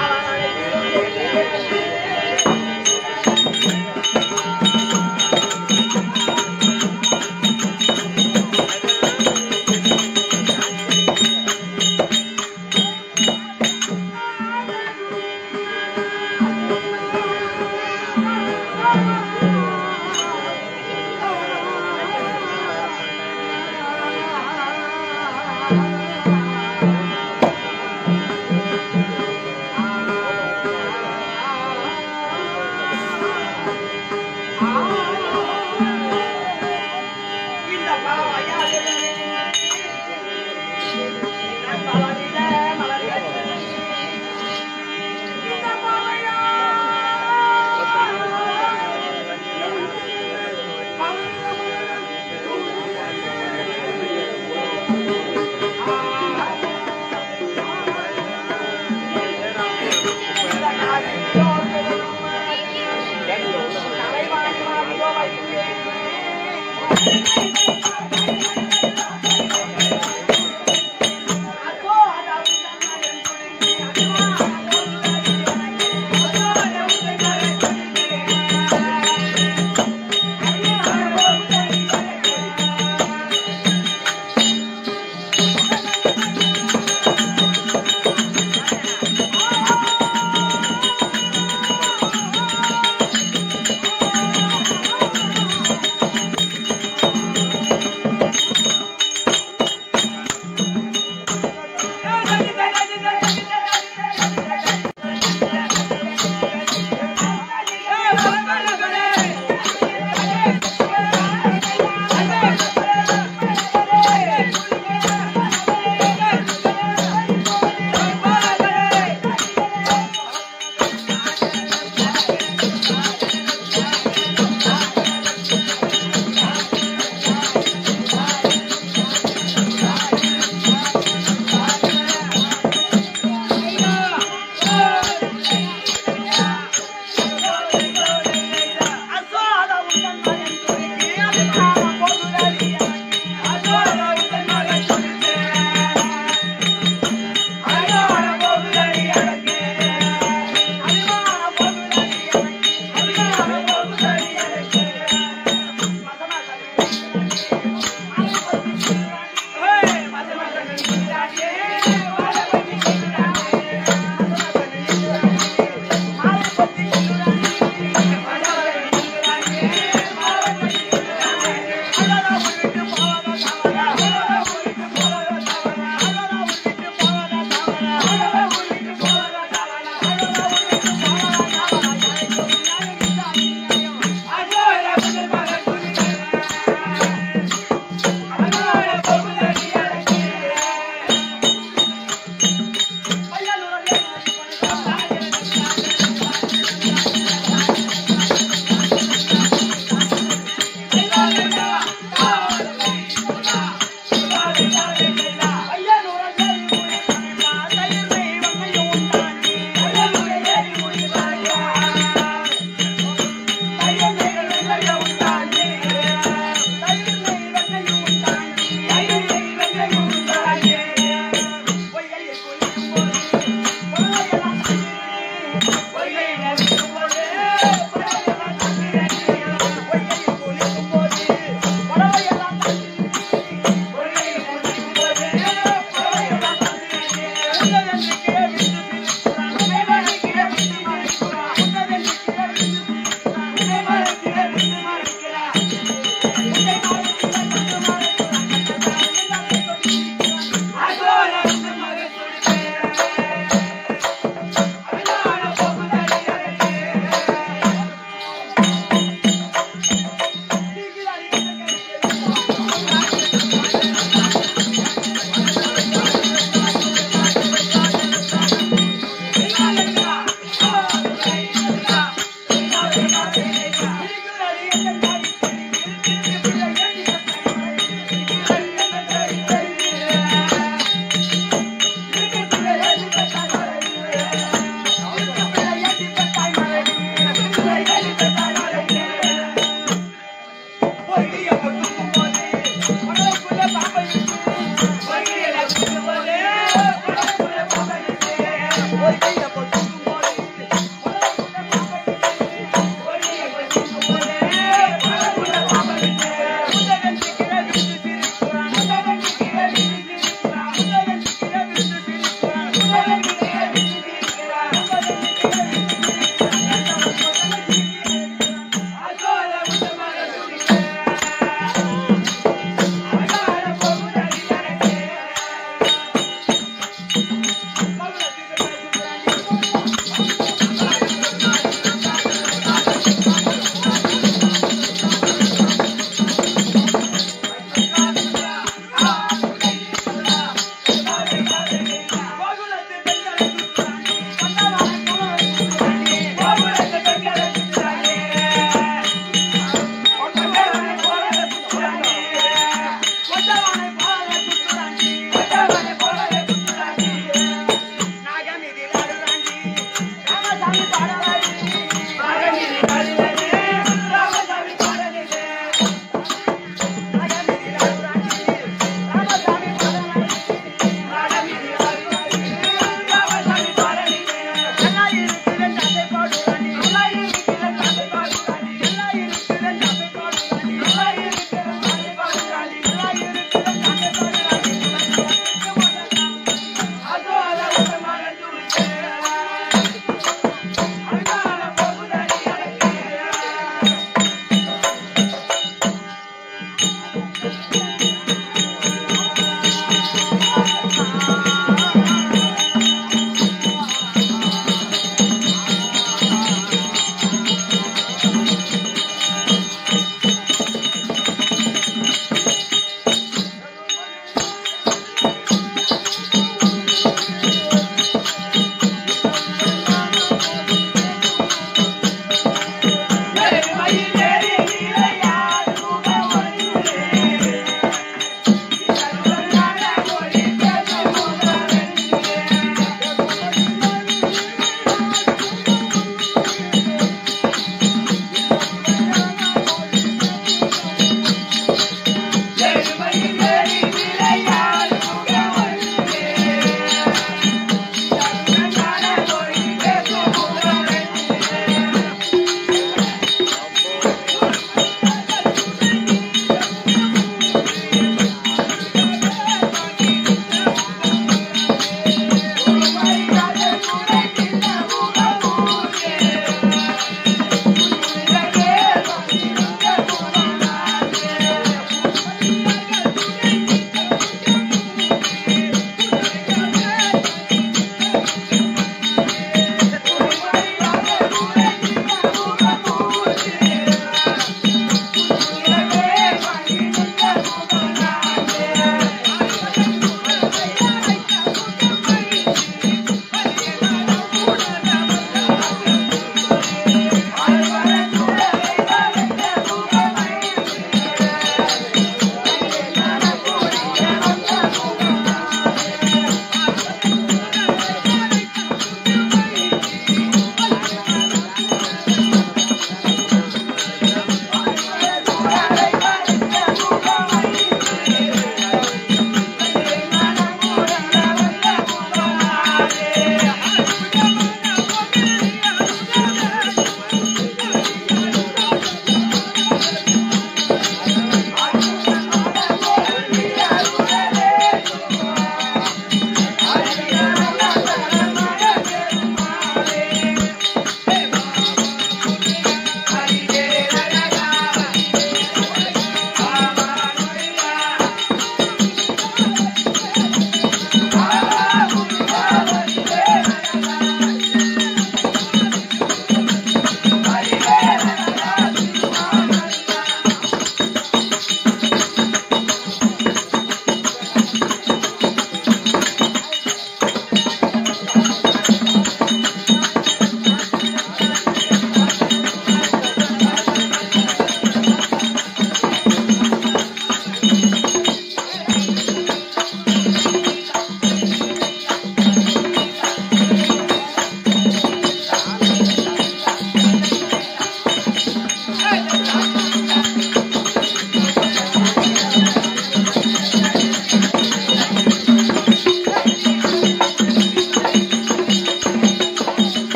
ஒரு கையில போட்டு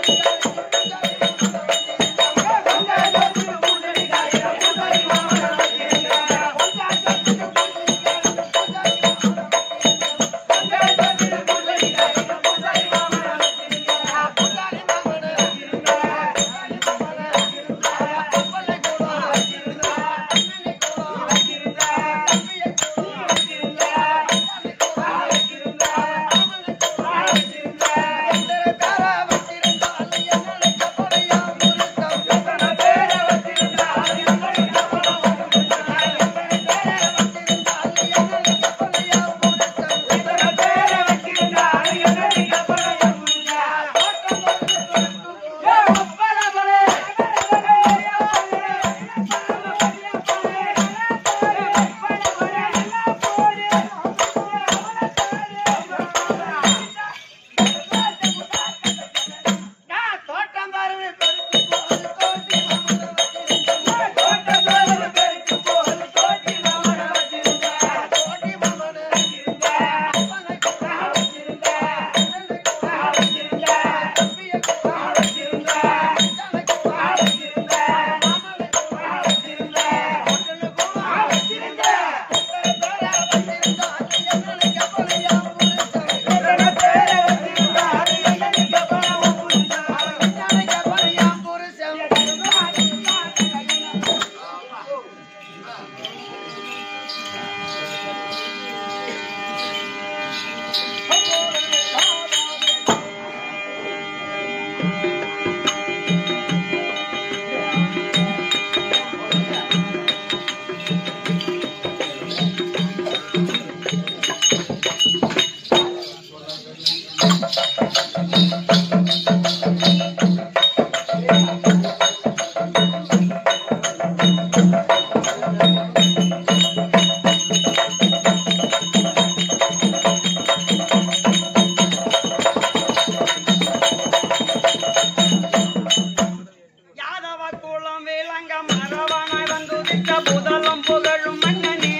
யாதவ குலம் விளங்க மரவனாய் வந்துதித்த புதலும் புகழும் மன்னனே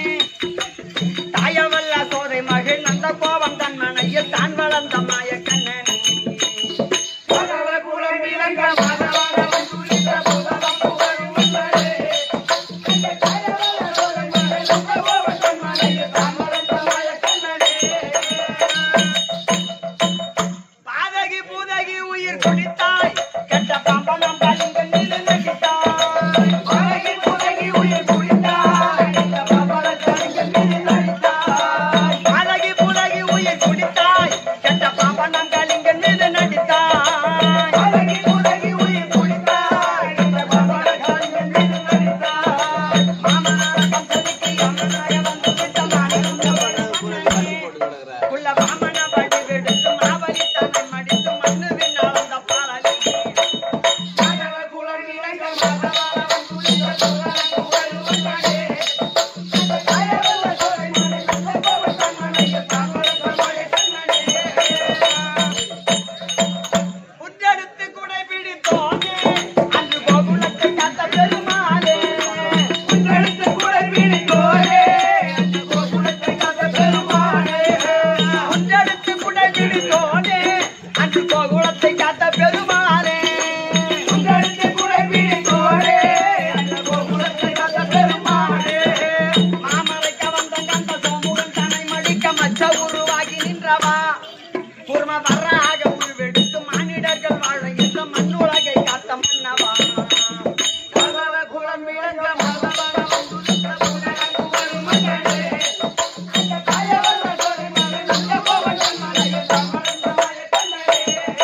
தாயவல்ல சோதை மகிழ் நந்த கோபம் தன் மனையில் தான் வளர்ந்த மாய கண்ணனே யாதவ குலம் விளங்க மரவனாய் வந்துதித்த புதலும் புகழும் மன்னனே தாயவல்ல சோதை மகிழ் நந்த கோபம் தன் மனையில் தான் வளர்ந்த மாய கண்ணனே பாதகி பூதகி உயிர் குடித்தாய் கெட்ட பாம்பனம் பளிங்கு நில நடித்தாய் பாதகி பூதகி உயிர் குடித்தாய் கெட்ட பாம்பனம் பளிங்கு நில நடித்தாய் பாதகி பூதகி உயிர் குடித்தாய் கெட்ட பாம்பனம் கலிங்கு நில நடித்தாய் பாதகி பூதகி உயிர் குடித்தாய் கெட்ட பாம்பனம் கலிங்கு நில நடித்தாய் மாமனார கம்பெனிக்கு அம்மனாய வந்து விட்ட மாநிலம் குள்ள வாமன வடி வெடுத்து மாவலி தன்னை மடித்து மண்ணு விண்ணாளந்த பாலனி மாதவ குலம் இளங்க மாதவாள வந்துளித்த குலரங்கு வருவதானே தாயவல்ல சோலை மனை நல்ல கோவல் தன்மனையில் தாமரை தன்மலை கண்ணனே உற்றெடுத்து குடை பிடித்தோனே அன்று கோகுலத்தை காத்த பெருமாளே உற்றெடுத்து குடை பிடித்தோனே அன்று கோகுலத்தை காத்த பெருமாளே உற்றெடுத்து குடை பிடித்தோனே அன்று கோகுலத்தை காத்த பெருமாளே உற்றெடுத்து குடை பிடித்தோனே அன்று கோகுலத்தை காத்த பெருமாளே மாமரைக்க வந்த கந்த சோமுகன் தனை மடிக்க மச்ச உருவாகி நின்றவா கூர்ம வராக உருவெடுத்து மானிடர்கள் வாழ இந்த மண்ணுலகை காத்த மன்னவா கலவ குளம் விளங்க மலவன வந்துதித்த புனரங்கு வரும் மகனே. அந்த தாயவல்ல சோலை மகன் அந்த கோவலன் மலையில் தமர்ந்த மலைக்கண்ணனே.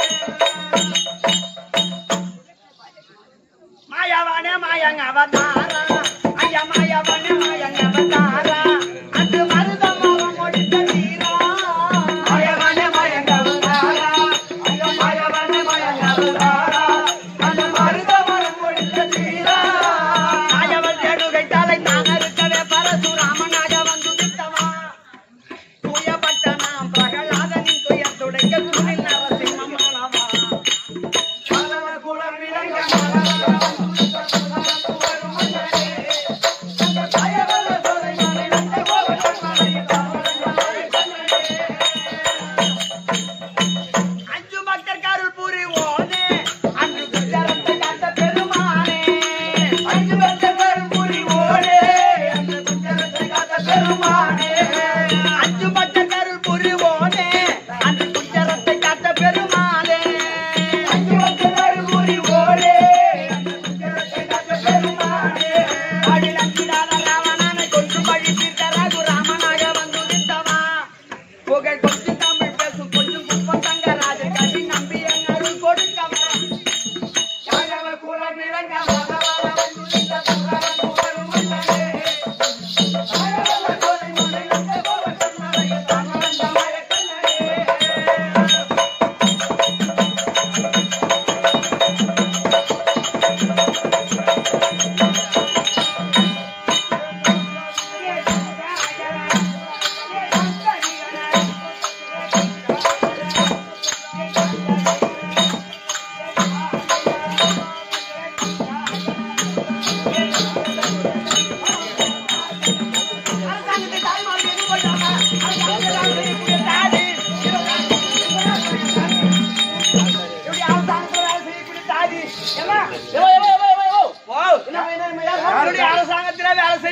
மாயவனே மாயங்க அவதாரா ஐயா மாயவனே மாயங்க அவதாரா அன்று மருதமரம் முடித்த வீரா மாயவனே மாயங்க அவதாரா ஐயா மாயவனே மாயங்க அவதாரா அன்று மருதமரம் முடித்த வீரா மாயவன் தேடுகை தலை நான் இருக்கவே பரசுராமனாக வந்து விட்டவா தூயப்பட்ட நாம் பிரகலாதனின் துயர் துடைக்க துணில் நரசிம்மமானவா மாதவ குலம் விளங்க மலவன வந்துதித்த புனரங்கு வரும் மகனே.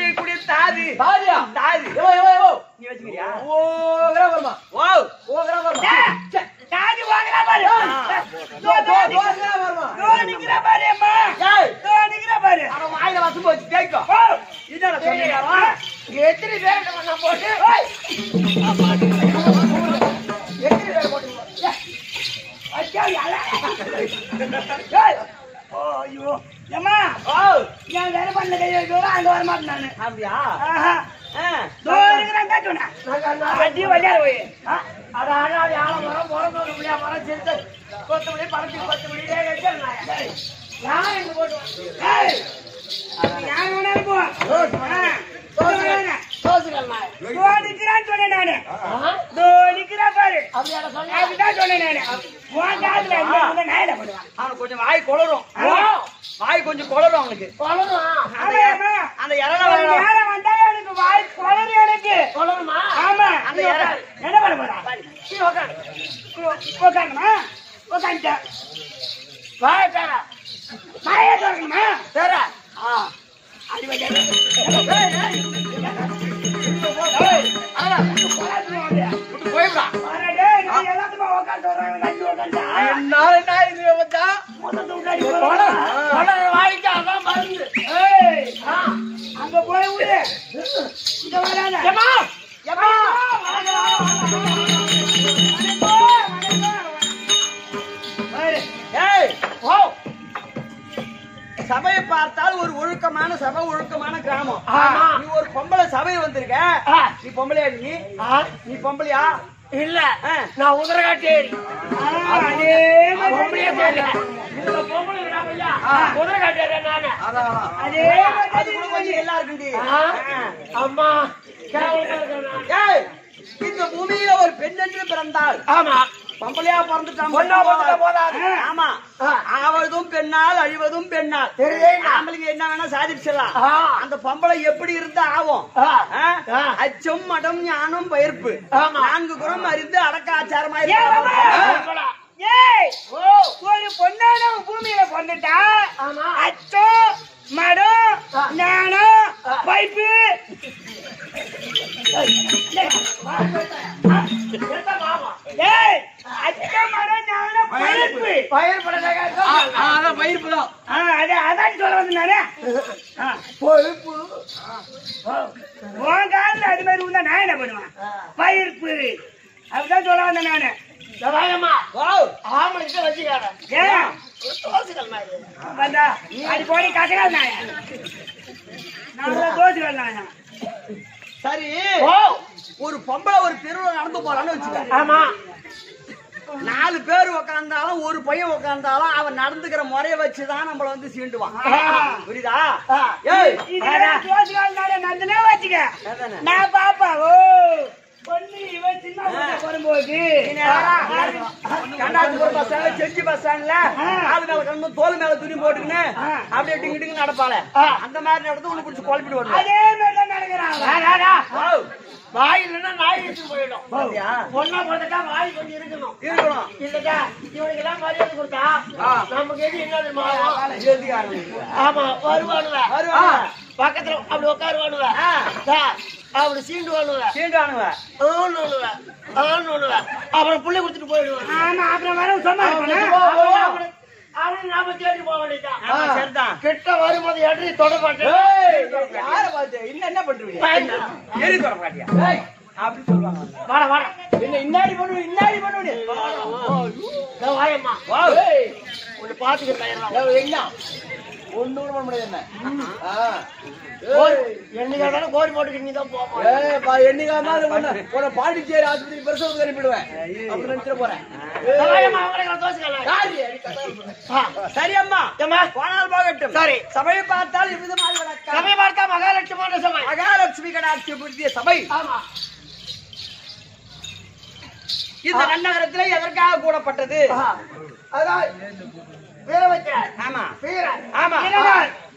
உயிர் தாது தாரியா தாது ஏவோ ஏவோ ஏவோ நீ வச்சுக்கிறியா ஓ கிரா வருமா ஓ ஓ கிரா வருமா தாதி வாங்குறா பாரு தோ தோ தோ கிரா வருமா தோ நிக்கிற பாரு அம்மா ஏய் தோ நிக்கிற பாரு அவன் வாயில வசம் போச்சு கேட்கும் ஓ இதான சொன்னீங்க எத்தனை பேர் நான் போட்டு ஓய் எத்தனை பேர் போட்டு அச்சா யாரா ஏய் ஓ ஐயோ அம்மா ஓ நான் வேற பண்ணல கையை தூரம் அங்க வர மாட்டேன் நானு அப்படியா ஆஹா ஆ. தோ இருக்கிறேன் கேட்டுனா அடி வழியால போய் அட அட அட ஆள மரம் மரம் ஒரு முடியா மரம் செத்து கொத்தமல்லி பறந்து கொத்தமல்லி டேய் வச்சிருந்தாங்க நான் எங்க போட்டு ஏய் யார் வேணாலும் போ ஆ, தோ வேணா. தோசுகள் நாய் தோ நிக்கிறான்னு சொன்னேன் நானு தோ நிக்கிறா பாரு அப்படியாட சொன்னா அப்படிதான் சொன்னேன் நானு உன் காதுல இந்த இந்த நாயில போடுவான் அவனுக்கு கொஞ்சம் வாய் குளரும் ஆ. வாய் கொஞ்சம் குளரும் அவனுக்கு கொலருமா ஆமா ஆமா அந்த இறல ஒரு நேரம் வந்தா எனக்கு வாய் குளறு எனக்கு கொலருமா ஆமா அந்த இற- என்ன பண்ண போறா நீ உட்காரு உட்காந்துமா உட்காந்துட்ட வாய் பேரா மாயா திறக்கணுமா பேரா ஆ அடி வழியா விட்டு போயிடா எல்லாத்துக்கும் உட்காந்து வர்றாங்க கண்டு உட்காந்து என்னால என்ன இது வந்தா மொத்தத்தை உள்ளாடி கொலர் போறாங்க. கொலர் வாய்க்கு அதான் மருந்து ஏய், ஆ அங்க போய் விடு இங்க வராத ஏமா ஏமா ஏய் ஓ சபையை பார்த்தால் ஒரு ஒழுக்கமான சபை ஒழுக்கமான கிராமம் ஆமா. நீ ஒரு பொம்பளை சபை வந்திருக்க ஆ. நீ பொம்பளையா நீ ஆ நீ பொம்பளையா இல்ல ஆ. நான் உதரகாட்டேரி அதே பொம்பளையே மாதிரி தெரியல இதுல பொம்பளை இருக்காம ஐயா உதரகாட்டேரி நானு அதான் அதே அது கூட கொஞ்சம் எல்லாம் இருக்குண்டி ஆ? அம்மா கேவலமா இருக்கேன் நான். ஏய் இந்த பூமியில ஒரு பெண் என்று பிறந்தாள் ஆமா பொம்பளையா பிறந்துட்டான் பொண்ணா பிறந்துட்டா போதாது. ஆமா ஆ. ஆவதும் பெண்ணால் அழிவதும் பெண்ணால் தெரியுதே நான். ஆம்பளைங்க என்ன வேணா சாதிச்சிடலாம் ஆ. அந்த பொம்பளை எப்படி இருந்தா ஆகும் ஆ. ஆ? ஆ. அச்சம் மடம் ஞானம் பயிர்ப்பு ஆமா. நான்கு குணம் அறிந்து அடக்க ஆச்சாரமா ஏன் மாமா? இருப்பாங்க. பொம்பளை. ஏய் ஓ ஒரு பொண்ணான பூமியில பிறந்துட்டா ஆமா. அச்சம் மடம் ஆ. ஞானம் ஆ. பைப்பு எந்த மாமா ஏய் அச்சம் மடம் ஞானம் பைப்பு பயிர் படதாக ஆ, ஆ, அதான் பயிர்ப்பு தான் ஆ, அது அதான் சொல்ல வந்து நானே ஆ, பொறுப்பு உன் காலில் அது மாதிரி இருந்தா நான் என்ன பண்ணுவேன் பயிர்ப்பு அப்படிதான் சொல்ல வந்தேன் நானு ஜவாயம்மா வாவ். ஆம்பளைக்கு வச்சுக்கார ஏன் தோசுகள் மாதிரி வந்தா அது போடி கசகால் நாய நல்லா தோசுகள் நாயா சரி ஓ ஒரு பொம்பளை ஒரு தெருவுல நடந்து போறான்னு வச்சுக்க ஆமா நாலு பேர் உக்காந்தாலும் ஒரு பையன் உக்காந்தாலும் அவன் நடந்துக்கிற முறைய வச்சுதான் நம்மள வந்து சீண்டுவான் ஆ. புரியுதா ஆ. ஏய் இது தோசுகள் நாய நந்தனே வச்சுக்க அதானே. நான் பாப்பா ஓ பொண்ணு இவன் சின்ன பொண்ணு வரும்போது கண்டாச்சிபுரம் பஸ் ஸ்டாண்ட்ல செஞ்சி பஸ் ஸ்டாண்ட்ல ஆளு மேல கண்ணு தோல் மேல துணி போட்டுக்கின்னு அப்படியே டிங்கு டிங்கு நடப்பாளே அந்த மாதிரி நடந்து உனக்கு பிடிச்சி குழப்பிட்டு வருவேன் அதே மாதிரி தான் நடக்கிறாங்க வாய் இல்லைன்னா நாய் எடுத்து போயிடும் அப்படியா? பொண்ணா பிறந்துட்டா வாய் கொஞ்சம் இருக்கணும் இருக்கணும் இல்லடா இவனுக்கு எல்லாம் மரியாதை கொடுத்தா ஆ. நமக்கு எது என்ன தெரியுமா ஆகும்? எழுதிக்காரங்க. ஆமா வருவானுவ வருவாங்க. பக்கத்துல அப்படி உட்காருவானுவ ஆ. தா, அப்படி சீண்டுவானுவ சீண்டானுவ ஆணுவ ஆணுவ அப்புறம் புள்ளி கொடுத்துட்டு போயிடுவான் ஆமா அப்புறம் வர சொன்னா அவனு நாம தேடி போக வேண்டியதான் ஆமா, சரிதான். கிட்ட வரும்போது எடி தொட மாட்டேன் ஏய், யாரை பார்த்து? இன்னும் என்ன பண்றீங்க? பயந்து. எரி தொட மாட்டியா? ஏய், அப்படி சொல்லுவாங்க. வாடா வாடா என்ன இன்னாடி பண்ணுவ, இன்னாடி பண்ணுவ நீ? இதோ வாயம்மா வா. ஏய், உன்னை பாத்துக்கிறேன் ஏய், என்ன? ஒண்ணும் கூட பண்ண முடியாது என்ன? ஆ. என்னைக்கு இருந்தாலும் கோரி போட்டுக்கு நீ தான் போவோம் ஏய், பா, என்னைக்கா இருந்தாலும் உன்னை- உன்னை பாண்டிச்சேரி ஆஸ்பத்திரிக்கு பிரசவத்துக்கு அனுப்பிடுவேன். அப்படி நினைச்சிட போறேன். வாயம்மா அவங்களை தோசுக்கலாம் யாரு? சரி அம்மா ஏம்மா போனால் போகட்டும் சரி. சபையை பார்த்தால் இவ்விதமாக வணக்கம் சமய பார்த்தா மகாலட்சுமான சமய மகாலட்சுமி கடாட்சி புரிதிய சபை ஆமா இந்த நன்னகரத்திலே எதற்காக கூடப்பட்டது அதான் வீர வைக்கிறார் ஆமா வீரன் ஆமா வீரனார்.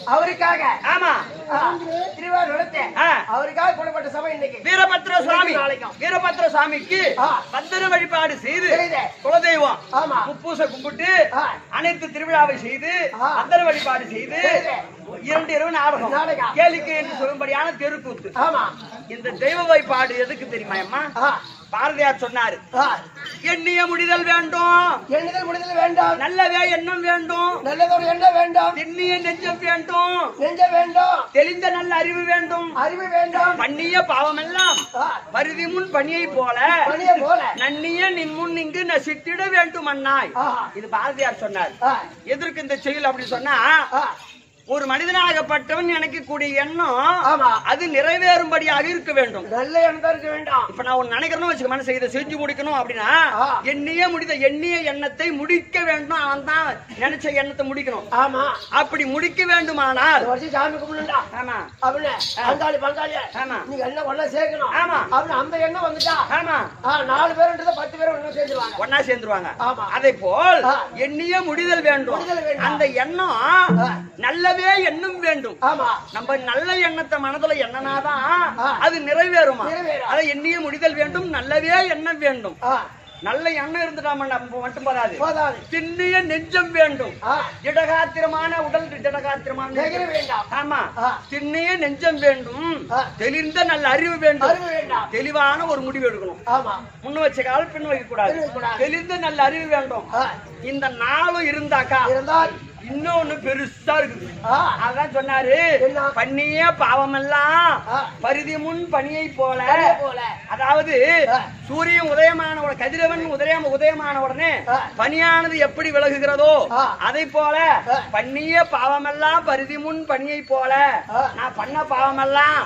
அவருக்காக ஆமா ஆ, திருவிழா நடத்தேன் ஆ. அவருக்காக புறப்பட்ட சபை இன்னைக்கு வீரபத்ர சுவாமி நாளைக்கும். வீரபத்ர சுவாமிக்கு ஆ. பத்திர வழிபாடு செய்து செய்து. குலதெய்வம் ஆமா. முப்பூச கும்பிட்டு ஆ. அனைத்து திருவிழாவை செய்து ஆ. பத்திர வழிபாடு செய்து செய்து. இரண்டு இரவு நாடகம் நாடகம். கேளிக்கை என்று சொல்லும்படியான தெருக்கூத்து ஆமா இந்த தெய்வ வழிபாடு எதுக்கு தெரியுமா அம்மா ஆ, பாரதியார் சொன்னாரு ஆ. எண்ணிய முடிதல் வேண்டும் எண்ணுதல் முடிதல் வேண்டாம் நல்லவே எண்ணம் வேண்டும் நல்லதொரு எண்ணம் வேண்டாம் திண்ணிய நெஞ்சம் வேண்டும் நெஞ்ச வேண்டாம் தெளிந்த நல்ல அறிவு வேண்டும் அறிவு வேண்டாம் பண்ணிய பாவமெல்லாம் ஆ, பருதி முன் பணியை போல பணியை போல நன்னிய நின் முன் இங்கு நசித்திட வேண்டும் அண்ணாய் ஆஹா. இது பாரதியார் சொன்னார் ஆ, எதற்கு இந்த செயல் அப்படி சொன்னா ஆ, ஒரு மனிதனாகப்பட்டவன் நினைக்கக்கூடிய எண்ணம் ஆமா. அது நிறைவேறும்படியாக இருக்க வேண்டும் நல்ல எண்ணம் தான் இருக்க வேண்டாம் இப்ப நான் ஒண்ணு நினைக்கிறேன்னு வச்சுக்க மனசை இதை செஞ்சு முடிக்கணும் அப்படின்னா ஆ. எண்ணிய முடித எண்ணிய எண்ணத்தை முடிக்க வேண்டும் அவன் தான் நினைச்ச எண்ணத்தை முடிக்கணும் ஆமா அப்படி முடிக்க வேண்டுமானால் இந்த வருஷம் சாமி கும்பிடுண்டா ஆமா அப்படின்னு பங்காளி பங்காளி ஆமா. நீங்க என்ன ஒண்ணா சேர்க்கணும் ஆமா. அப்படின்னு அந்த எண்ணம் வந்துட்டா ஆமா ஆ, நாலு பேருன்றத பத்து பேரும் ஒண்ணா சேர்ந்துருவாங்க ஒன்னா சேர்ந்துருவாங்க ஆமா. அதே போல் ஆ. எண்ணிய முடிதல் வேண்டும் முடிதல் வேண்டும். அந்த எண்ணம் ஆ. நல்லவே எண்ணம் வேண்டும் ஆமா நம்ம நல்ல எண்ணத்தை மனதுல எண்ணனாதான் ஆ. அது நிறைவேறுமா நிறைவேறும். அதை எண்ணிய முடிதல் வேண்டும் நல்லவே எண்ணம் வேண்டும் ஆ, நல்ல எண்ணம் இருந்துட்டாம நம்ம மட்டும் போதாது போதாது திண்ணிய நெஞ்சம் வேண்டும் ஆ, திடகாத்திரமான உடல் திடகாத்திரமான நெகிழ வேண்டாம் ஆமா ஆ. திண்ணிய நெஞ்சம் வேண்டும் ஆ. தெளிந்த நல்ல அறிவு வேண்டும் அறிவு வேண்டாம் தெளிவான ஒரு முடிவு எடுக்கணும் ஆமா முன்ன வச்ச கால் பின் வைக்க கூடாது பின் வைக்கக்கூடாது. தெளிந்த நல்ல அறிவு வேண்டும் ஆ, இந்த நாளும் இருந்தாக்கா இருந்தால் இன்னொன்னு பெருசா இருக்குது ஆ, அதான் சொன்னாரு என்ன? பண்ணிய பாவமெல்லாம் ஆ. பரிதி முன் பணியை போல அதே போல அதாவது ஆ. சூரியன் உதயமான உடனே கதிரவன் உதயம் உதயமான உடனே ஆ. பனியானது எப்படி விலகுகிறதோ ஆ. அதை போல ஆ. பண்ணிய பாவமெல்லாம் பரிதி முன் பணியை போல ஆ. நான் பண்ண பாவமெல்லாம்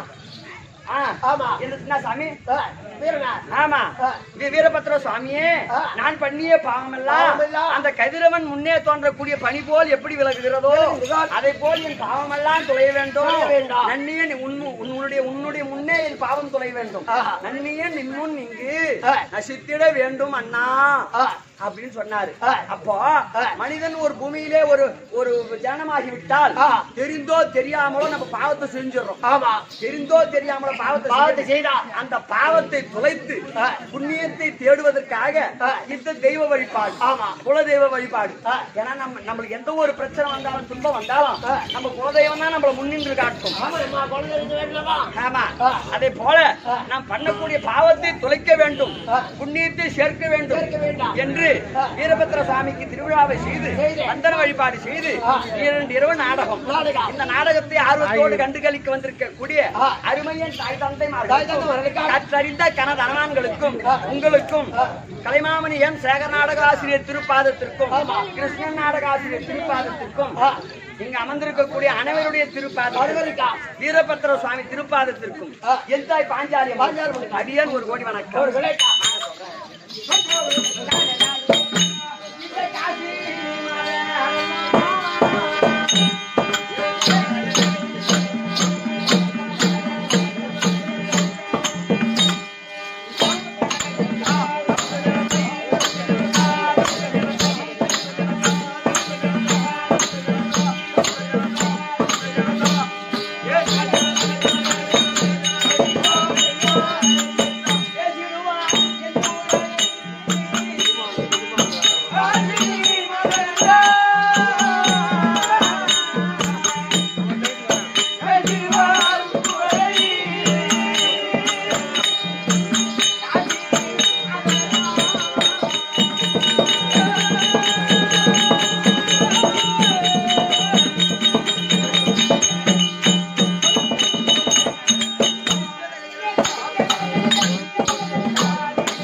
ஆ. ஆமா. என்ன சாமி ஆ, வீரனா ஆமா ஆ. வீ- வீரபத்ர சுவாமியே ஆ. நான் பண்ணிய பாவமெல்லாம் பாவமெல்லாம் அந்த கதிரவன் முன்னே தோன்றக்கூடிய பனி போல் எப்படி விலகுகிறதோ விலகுகிறதோ, அதை போல் என் பாவமெல்லாம் தொலைய வேண்டும் தொலைய வேண்டும். நன்னிய நீ உன்- உன்னுடைய உன்னுடைய முன்னே என் பாவம் தொலைய வேண்டும் ஆஹா. நன்னிய நின்முன் இங்கு ஆ. நசித்திட வேண்டும் அண்ணா ஆ, அப்படின்னு சொன்னாரு ஆ. அப்போ ஆ. மனிதன் ஒரு பூமியிலே ஒரு ஒரு ஜனமாகி விட்டால் ஆ. தெரிந்தோ தெரியாமலோ நம்ம பாவத்தை செஞ்சிடறோம் ஆமா தெரிந்தோ தெரியாமலோ பாவத்தை பாவத்தை செஞ்சு- செய்தா அந்த பாவத்தை துளைத்து ஆ. புண்ணியத்தை தேடுவதற்காக ஆ. இந்த தெய்வ வழிபாடு ஆமா. குலதெய்வ வழிபாடு ஆ. ஏன்னா நம்ம நம்மளுக்கு எந்த ஒரு பிரச்சனை வந்தாலும் துன்பம் வந்தாலும் ஆ. நம்ம குலதெய்வம் தான் நம்மள முன்னின்று காட்டும் ஆமா அம்மா குழந்தை இருந்து வேண்டாமா ஆமா ஆ. அதே போல ஆ. நாம் பண்ணக்கூடிய பாவத்தை துளைக்க வேண்டும் ஆ. புண்ணியத்தை சேர்க்க வேண்டும் சேர்க்க வேண்டாம். என்று ஆ. வீரபத்ர சுவாமிக்கு திருவிழாவை செய்து செய்து. வந்தன வழிபாடு செய்து ஆ. இரண்டு இரவு நாடகம் நாடகம். இந்த நாடகத்தை ஆர்வத்தோடு கண்டுகளிக்க வந்திருக்கக்கூடிய ஆ. அருமையன் தாய் தாய் தந்தைமார்களுக்கும், தந்தைமார்களுக்கும் கற்றறிந்த கனதனவான்களுக்கும் ஆ. உங்களுக்கும் ஆ. கலைமாமணி எம் சேகர் நாடக ஆசிரியர் திருப்பாதத்திற்கும் ஆமா. கிருஷ்ணன் நாடக ஆசிரியர் திருப்பாதத்திற்கும் ஆ. இங்க அமர்ந்திருக்கக்கூடிய அனைவருடைய திருப்பாதம் அனைவருக்கா? வீரபத்ர சுவாமி திருப்பாதத்திற்கும் ஆ. என் தாய் பாஞ்சாலி பாஞ்சாலி அம்மன். அடியன் ஒரு கோடி வணக்கம் ஒரு விளையாட்டா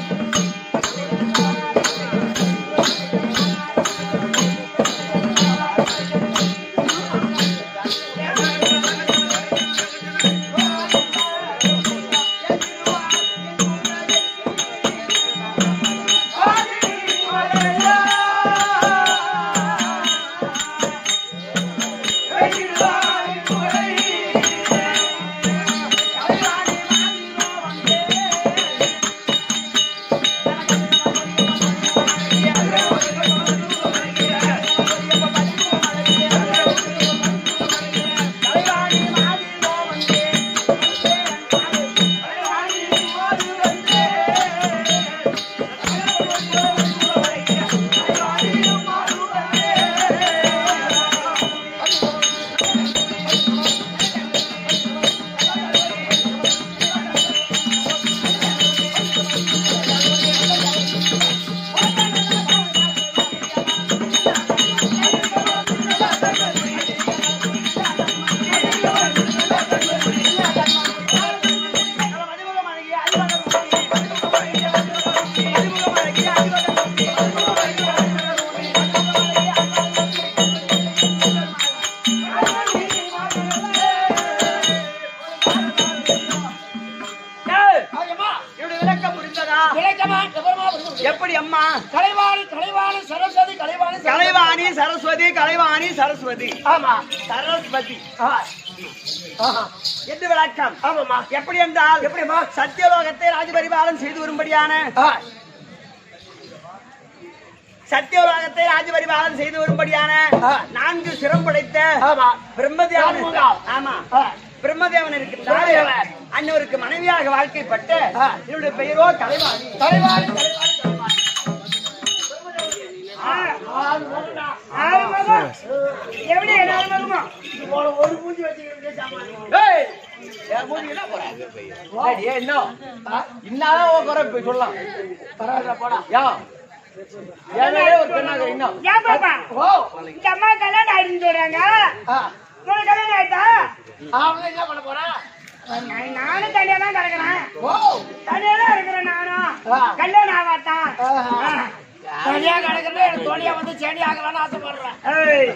ஆ சரஸ்வதி கலைவாணி சரஸ்வதி ஆமா சரஸ்வதி ஆ. ஆஹா. என்று விளக்கம் ஆமாம்மா எப்படி என்றால் எப்படிம்மா? சத்தியலோகத்தை ராஜபரிபாலம் செய்து வரும்படியான ஆ. சத்தியலோகத்தை ராஜபரிபாலம் செய்து வரும்படியான ஆ. நான்கு சிரம் படைத்த ஆமா பிரம்மதேவன் ஆமாங்க. ஆமா ஆ. பிரம்மதேவன் இருக்கின்றார் பிரம்மதேவன். அன்னவருக்கு மனைவியாக வாழ்க்கைப்பட்ட ஆ. என்னுடைய பெயரோ கலைவாணி தலைவாணி தலைவாணி தலைவாணி ஆ, ஆறு மகனா. ஆறு மகம். எப்படி நாலு மகமா? இவ்வளவு ஒரு மூஞ்சி வச்சுக்கிட்டு சாமானி. ஏய், என் மூஞ்சி என்ன போற? ஏய், ஏய், இன்னும். ஆ? இன்னாதான் உன் குறை இப்ப சொல்லலாம் பரவாயில்ல, போடா. யா ஏற்கனவே ஒரு பெண்ணாக இன்னும் ஏன் பாப்பா? ஓ. இந்த அம்மா கல்யாணம் ஆயிடுச்சுன்னு சொல்றாங்க. ஆ. உனக்கு கல்யாணம் ஆயிட்டா? அவங்க என்ன பண்ண போறா? நான் நானும் தனியா தான் கிடக்குறேன். ஓ. தனியா தான் இருக்கிறேன் நானும். ஆ. கல்யாணம் ஆகாதான். ஆஹா. தனியா கிடக்குறது எனக்கு தோழியா வந்து செடி ஆகலாம்னு ஆசைப்படுறேன் ஏய்,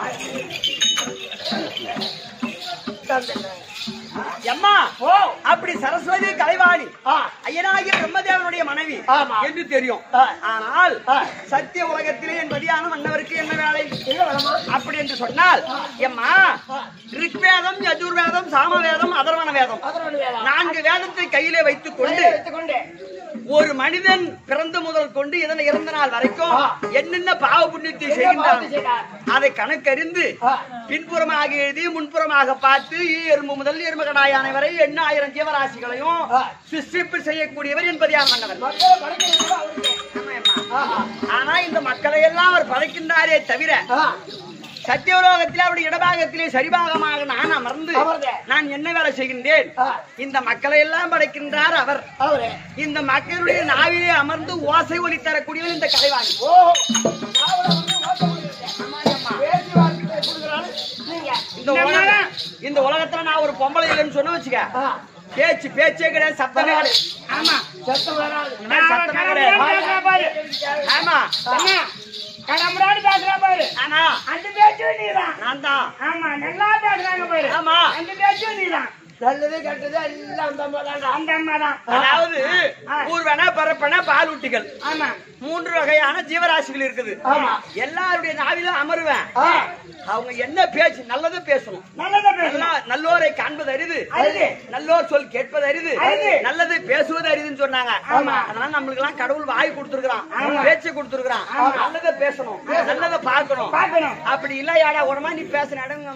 எம்மா ஓ அப்படி சரஸ்வதி கலைவாணி ஆ ஐயனாகிய பிரம்மதேவனுடைய மனைவி ஆமா. என்று தெரியும் ஆ. ஆனால் ஆ. சத்திய உலகத்திலே என் பதியான மன்னவருக்கு என்ன வேலை எங்க வேணாமா அப்படி என்று சொன்னால் எம்மா ரிக்வேதம் யஜுர்வேதம் சாமவேதம் அதர்வன வேதம் அதனோட வேலை நான்கு வேதத்தை கையிலே வைத்துக் கொண்டு வைத்துக்கொண்டு ஒரு மனிதன் பிறந்த முதல் கொண்டு இதனை இறந்த நாள் வரைக்கும் ஆ. என்னென்ன பாவ புண்ணியத்தை என்ன செய்கின்றான் பாவத்தை செய்தார்? அதை கணக்கறிந்து ஆ. பின்புறமாக எழுதி முன்புறமாக பார்த்து ஈ எறும்பு முதல் எறும்புகடாயானை வரை எண்ண ஆயிரம் ஜீவராசிகளையும் ஆ. சிருஷ்டிப்பு செய்யக்கூடியவர் என்பது யார் மன்னவர் மக்களை படைக்கிறது கூட அவருக்கு. ஆமா, அம்மா. ஆஹா. ஆனா இந்த மக்களை எல்லாம் அவர் படைக்கின்றாரே தவிர ஆ. சத்தியலோகத்திலே அவருடைய இடபாகத்திலே சரிபாகமாக நான் அமர்ந்து அமர்ந்து. நான் என்ன வேலை செய்கின்றேன் ஆ. இந்த மக்களை எல்லாம் படைக்கின்றார் அவர் அவரு இந்த மக்களுடைய நாவிலே அமர்ந்து ஓசை ஒலி தரக்கூடியவர் இந்த கலைவாணி ஓ நாவல வந்து ஓட்ட முடியல. பேச்சு வார்த்தை கொடுக்குறாரு நீங்க இந்த உலக இந்த உலகத்துல நான் ஒரு பொம்பளை இல்லைன்னு சொன்ன வச்சுக்க ஆ. பேச்சு பேச்சே கிடையாது சத்தமே கிடையாது ஆமா சத்தம் வராது இந்த மாதிரி சத்தமே கிடையாது பேசுறா பாரு ஆமா அம்மா கடம்புறாடி பேசுறா பாரு ஆனா அந்த பேச்சும் நீதான் நான் தான் ஆமா நல்லா பேசுறாங்க பாரு ஆமா. அந்த பேச்சும் நீதான் நல்லது கெட்டது எல்லாம் அந்த அம்மா தான்டா. அந்த அம்மா தான் அதாவது ஆ. ஊர்வன பரப்பன பாலூட்டிகள் ஆமா மூன்று வகையான ஜீவராசிகள் இருக்குது ஆமா. எல்லாருடைய நாவிலும் அமருவேன் ஆ. அவங்க என்ன பேச்சு நல்லதை பேசணும் நல்லதா பேசலாம் நல்லா- நல்லோரை காண்பது அரிது அரிது. நல்லோர் சொல் கேட்பது அரிது அரிது. நல்லது பேசுவது அரிதுன்னு சொன்னாங்க ஆமா. அதனால நம்மளுக்கு எல்லாம் கடவுள் வாய் கொடுத்துருக்கான் ஆமா. பேச்சு கொடுத்துருக்கான் ஆமா. நல்லதை பேசணும் நல்லதை பார்க்கணும் பார்க்கணும் அப்படி இல்ல யாடா உடமா நீ பேசுன இடம்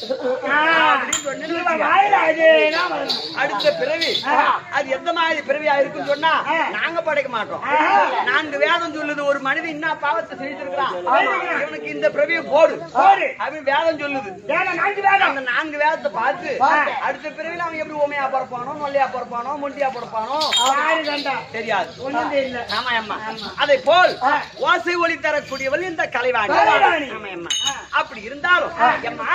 ஆ. அப்படின்னு சொன்னேன்னு இவன் வச்சுக்க. வாயில அதேதான் வரணும். அடுத்த பிறவி ஆ. அது எந்த மாதிரி பிறவியா இருக்குன்னு சொன்னா ஆ. நாங்க படைக்க மாட்டோம் ஆ. நான்கு வேதம் சொல்லுது ஒரு மனிதன் என்ன பாவத்தை செஞ்சிருக்கிறான் ஆமா. இவனுக்கு இந்த பிறவியை போடு போடு. அவன் வேதம் சொல்லுது வேலை நான்கு வேலை அந்த நான்கு வேதத்தை பார்த்து பார்த்து. அடுத்த பிறவில அவன் எப்படி ஓமையா பிறப்பானோ நொல்லையா பிறப்பானோ மொண்டியா பிறப்பானோ யாரு கண்டா தெரியாது ஒண்ணும் தெரியல ஆமா அம்மா அதை போல் ஆ. ஓசை ஒலி தரக்கூடியவள் இந்த கலைவாணி கலைவாணி. ஆமா அம்மா அப்படி இருந்தாலும் அம்மா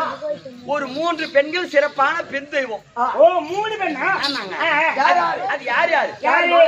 ஒரு மூன்று பெண்கள் சிறப்பான பெண் தெய்வம் ஓ மூணு பெண்ணா ஆமாங்க. ஆ, ஆ. யார் யாரு? அது யார் யாரு யாரு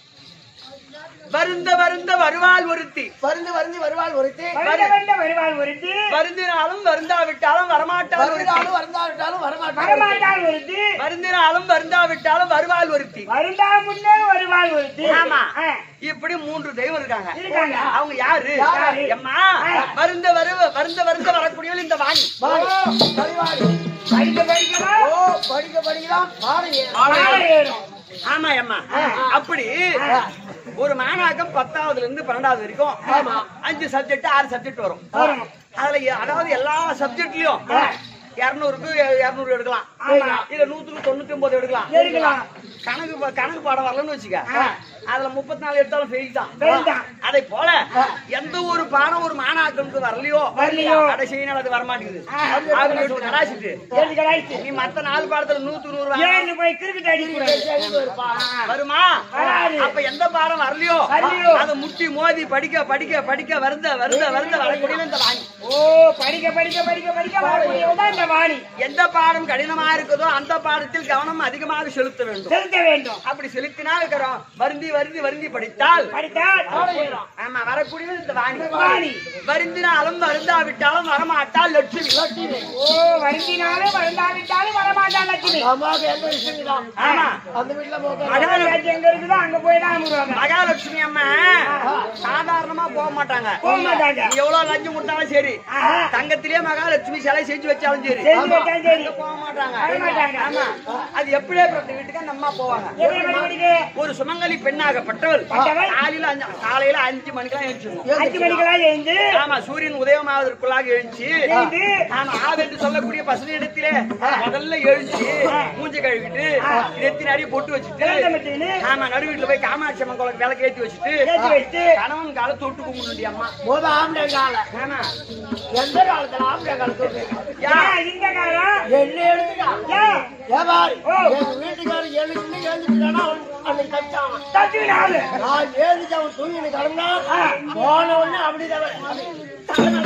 வருந்த வருந்த வருவாள் ஒருத்தி பருந்து வருந்தி வருவாள் ஒருத்தி வருட வருட வருவாள் ஒருத்தி வருந்தினாலும் வருந்தாவிட்டாலும் வரமாட்டாள் ஒருத்தி வருந்தாலும் வருந்தாவிட்டாலும் வரமாட்டாள் வரமாட்டாள் ஒருத்தி வருந்தினாலும் வருந்தாவிட்டாலும் வருவாள் ஒருத்தி வருண்டா முன்னே வருவாள் ஒருத்தி ஆமா. ஆ, இப்படி மூன்று தெய்வம் இருக்காங்க இருக்காங்க. அவங்க யாரு யாரு? எம்மா வருந்த வரு வருந்த வருந்த வரக்கூடியவள் இந்த வாணி வாணி, கலிவாணி. படிக்க படிக்கவா ஓ படிக்க படிக்கலாம் பாடு ஏறும். பாடம் ஏறும். ஆமா அம்மா அப்படி ஒரு மாணாக்கம் பத்தாவதுல இருந்து பன்னெண்டாவது வரைக்கும் ஆமா. அஞ்சு சப்ஜெக்ட் ஆறு சப்ஜெக்ட் வரும் வரும். அதுல எ- அதாவது எல்லா சப்ஜெக்ட்லயும் இருநூறுக்கு இருநூறு எடுக்கலாம் ஆமா. இல்ல நூத்துக்கு தொண்ணூத்தி ஒன்பது எடுக்கலாம் எடுக்கலாம். கணக்கு பா- கணக்கு பாடம் வரலன்னு வச்சுக்க அதுல முப்பத்தி நாலு எடுத்தாலும் ஃபெயில் தான் Fail தான். அதை போல எந்த ஒரு பாடம் ஒரு மாணாக்கனுக்கு வரலையோ வரலையோ. கடைசியினால் அது வரமாட்டேங்குது ஆ. அவங்க எடுத்து கடாசிட்டு ஏழு கடாய்ச்சி. நீ மத்த நாலு பாடத்துல நூத்து நூறு வாங்க. ஏழு போய் கிறுக்கிட்டு அடிக்கக்கூடாது. சரின்னு வருப்பா. வருமா வராது. அப்ப எந்த பாடம் வரலையோ வரலையோ. அதை முட்டி மோதி படிக்க படிக்க படிக்க வருந்த வருந்த வருந்த வரக்கூடிய இந்த வாங்கி ஓ படிக்க படிக்க படிக்க படிக்க வரக்கூடியவதான் இந்த வாணி எந்த பாடம் கடினமா இருக்குதோ அந்த பாடத்தில் கவனம் அதிகமாக செலுத்த வேண்டும் செலுத்த வேண்டும் அப்படி செலுத்தினால் இருக்கிறோம் வருந்தி வருந்தி வருந்தி படித்தால் படித்தால் ஆமா வரக்கூடியது இந்த வாணி வாணி. வருந்தினாலும் வருந்தாவிட்டாலும் வரமாட்டால் லட்சுமி ஓ வருந்தினாலும் வருந்தாவிட்டாலும் வரமாட்டான் லட்சுமி அம்மாவுக்கு எந்த விஷயம் தான் ஆமா அந்த வீட்டுல போக மகன் வேட்டி எங்க இருக்குதோ அங்க போய் தான் அமுருவாங்க மகாலட்சுமி அம்மா சாதாரணமா போக மாட்டாங்க போக மாட்டாங்க. நீ எவ்வளவு லஞ்சம் கொடுத்தாலும் சரி ஆஹா. தங்கத்திலேயே மகாலட்சுமி சிலை செஞ்சு வச்சாலும் சரி செஞ்சு வச்சாலும் சரி. அங்க போக மாட்டாங்க போக மாட்டாங்க. ஆமா அது எப்படியேப்பட்ட வீட்டுக்கு அந்த அம்மா போவாங்க எப்படி படி படிக்கு ஒரு சுமங்கலி பெண்ணாகப்பட்டவள் பட்டவள். காலையில அஞ்சு காலையில அஞ்சு மணிக்கெல்லாம் எழுந்திருக்கும் அஞ்சு மணிக்கெல்லாம் எழுந்து ஆமா சூரியன் உதயமாவதற்குள்ளாக எழுந்துச்சு எழுந்து ஆமா ஆவென்று சொல்லக்கூடிய பசுமை இடத்திலே முதல்ல எழுந்துச்சு மூஞ்ச கழுவிட்டு நெத்தி நிறைய பொட்டு வச்சுட்டு விளக்கமிட்டுன்னு ஆமா நடு வீட்டுல போய் காமாட்சி அம்மன் கோலம் விளக்கு ஏத்தி வச்சுட்டு ஏத்தி வச்சு கணவன் கால தொட்டு கும்பிடுடி அம்மா முத ஆம்பளை கால ஆமா எந்த காலத்துல ஆம்பளை காலத்துல ஏன் இந்த காலம் என்ன எடுத்துக்கா ஏன் ஏவாரி ஓ. எங்க வீட்டுக்காரர் ஏழு மணிக்கு எழுந்துட்டானா அவன் அன்னைக்கு தச்சான் தச்சு நாலு நான் எழுந்துச்சு அவன் தூங்கி கிடந்தா போன உடனே அப்படிதான்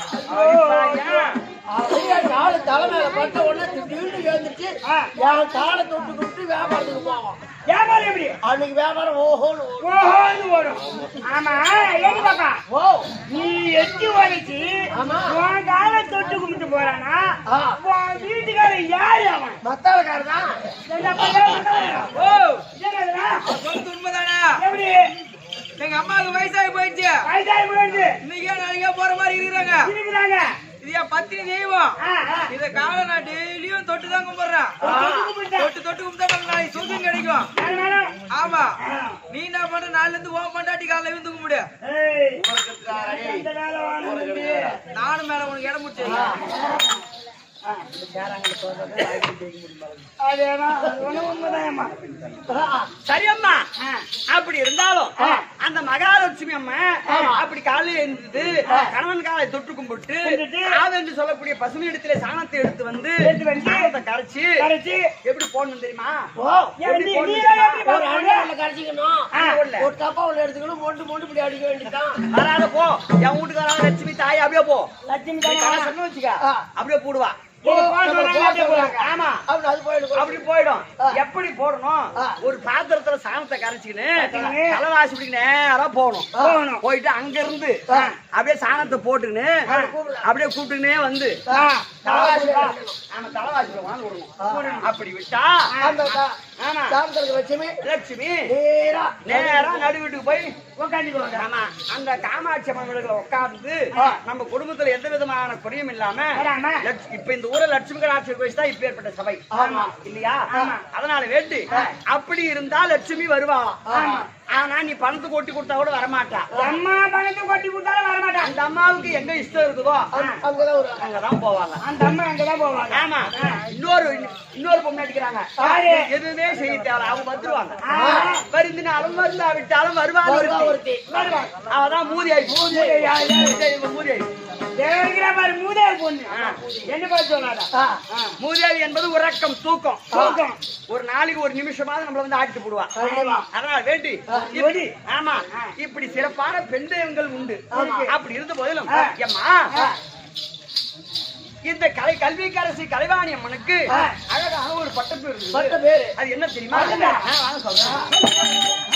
அப்படியே காலு தலைமையில பட்ட உடனே திடீர்னு எழுந்துச்சு என் காலை தொட்டு கொடுத்து வியாபாரத்துக்கு போவான் வியாபாரம் எப்படி அன்னைக்கு வியாபாரம் ஓஹோன்னு ஓடும். ஓஹோன்னு ஓடும் ஆமா ஏடி பாப்பா ஓ நீ எட்டி உடைச்சு ஆமா. உன் காலை தொட்டு கும்பிட்டு போறானா ஆ. உன் வீட்டுக்காரன் யாரு அவன் மத்தவக்காரர் தான் என்ன பண்றான்? ஓ என்னதுடா? சொல்றது உண்மைதானே எப்படி எங்க அம்மாவுக்கு வயசாகி போயிடுச்சு வயசாகி போயிடுச்சு இன்னைக்கே நாளைக்கே போற மாதிரி இருக்கிறாங்க இருக்கிறாங்க இது என் பத்தினி தெய்வம் ஆ, ஆ. இத காலை நான் டெய்லியும் தொட்டு தான் கும்பிடுறேன் தொட்டு கும்பிட்டா. தொட்டு தொட்டு கும்பிட்டா நமக்கு நாளைக்கு சுகம் கிடைக்கும் நாலு நாளும். ஆமா ஆ. நீ என்ன பண்ற நாள்ல இருந்து ஓ பண்டாட்டி காலைல இருந்து கும்பிடு ஏய், எந்த வேலை வேணும் தம்பி? நானும் மேல உனக்கு இடம் முடிச்சு அதேதான், அது ஒண்ணும் உண்மைதான்மா. சரி அம்மா ஆ. அப்படி இருந்தாலும் அந்த மகாலட்சுமி அம்மா அப்படி காலையில எழுந்தது கணவன் காலை தொட்டு கும்பிட்டு கும்பிட்டு, ஆவென்று சொல்லக்கூடிய பசுமை இடத்திலே சாணத்தை எடுத்து வந்து எடுத்து வந்து, சாணத்தை கரைச்சு கரைச்சு, எப்படி போடணும் தெரியுமா ஓ ஏன் நீ- போடணும் நீ தான் எப்படி ஒரு பாப்பா? அண்ணாவில் கரைச்சிக்கணும் ஆ. ஒரு தப்பா ஒண்ணு எடுத்துக்கணும் மொண்டு மொண்டு இப்படி அடிக்க வேண்டியதுதான் வராத போ என் வீட்டுக்காரன் லட்சுமி தாய் அப்படியே போ லட்சுமி நீ தானே? கடை சொன்ன வச்சுக்க ஆ. அப்படியே போடுவா இது போட்டு வராங்க, அப்படியே போறாங்க. ஆமா அப்படி அது போயிடும் அப்படி போயிடும் ஆ. எப்படி போடணும் ஆ. ஒரு பாத்திரத்துல சாணத்தை கரைச்சிக்கின்னு கரைச்சிக்கின்னு, தலைவாசி இப்படி நேரா போகணும் போகணும். போயிட்டு அங்க இருந்து அப்படியே சாணத்தை போட்டுக்கின்னு அப்படியே கூப்பிட்டுக்கினே வந்து ஆ, தலைவாசி ஆமா தலைவாசில வாங்க விடணும் அப்படி விட்டா அந்த தா- ஆமா தாமதத்துக்கு வச்சுமே லட்சுமி நேரா நேரா நடு வீட்டுக்கு போய் உட்காந்துக்குவாங்க. ஆமா அந்த காமாட்சி அம்மன் வீடுகளை உட்கார்ந்து நம்ம குடும்பத்துல எந்த விதமான குறையும் இல்லாம வராம. லட்ச- இப்ப இந்த ஊர்ல லட்சுமி கடாட்சி கோயில் தான் இப்ப ஏற்பட்ட சபை ஆமா. இல்லையா ஆமா. அதனால வேண்டி அப்படி இருந்தா லட்சுமி வருவாளாம் ஆனா நீ பணத்தை கொட்டி கொடுத்தா கூட வரமாட்டா அம்மா பணத்தை கொட்டி கொடுத்தாலும் வரமாட்டான் அந்த அம்மாவுக்கு எங்க இஷ்டம் இருக்குதோ அங்க- அங்கதான் ஒரு அங்கதான் போவாங்க அந்த அம்மா அங்கதான் போவாங்க ஆமா இன்னொரு இன்னொரு பொண்ணு அடிக்கிறாங்க யாரு? எதுவுமே செய்ய தேவை அவங்க வந்துருவாங்க ஆ. வருந்தினாலும் வருந்தாவிட்டாலும் வருவாங்க வருவா ஒருத்தி. வருவாங்க. அவதான் மூதியாய் மூதியாய் மூதியாய் தேவகிரா பாரு மூதேவி பொண்ணு என்ன பார்த்து சொல்லாதா ஆ, மூதியாவி என்பது உறக்கம் தூக்கம் தூக்கம். ஒரு நாளைக்கு ஒரு நிமிஷமாவது நம்மள வந்து ஆட்டி போடுவா கண்டிப்பா. அதனால வேண்டி வேண்டி. ஆமா இப்படி சிறப்பான பெண் தெய்வங்கள் உண்டு அப்படி இருந்த போதிலும் ஆ. எம்மா இந்த கலை கல்விக்கரசி கலைவாணி அம்மனுக்கு அழகான ஒரு பட்டப்பேர் இருக்குது. பட்ட பேரு அது என்ன தெரியுமா அதுதான். ஆ, வாங்க சொல்றேன்